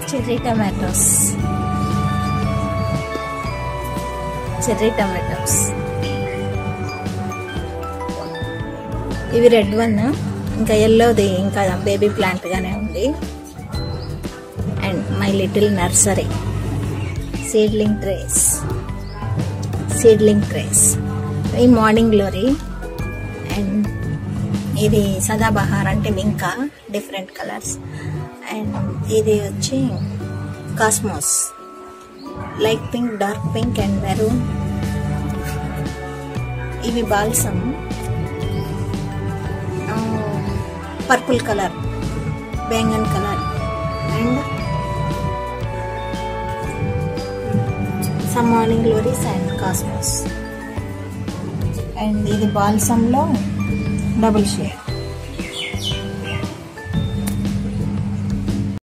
cherry tomatoes cherry tomatoes ఇవి red one ఇంకా ఎల్లోది ఇంకా బేబీ ప్లాంట్ గానే ఉంది and my little nursery seedling trays seedling trays ఈ మార్నింగ్ గ్లోరీ అండ్ ఇది సదాబహార్ అంటే ఇంకా డిఫరెంట్ కలర్స్ అండ్ ఇది వచ్చి cosmos light pink dark pink and maroon ఇవి బాల్సమ్ పర్పుల్ కలర్ బెంగన్ colour and some morning glories and cosmos and ఇది బాల్సంలో డబుల్ షేడ్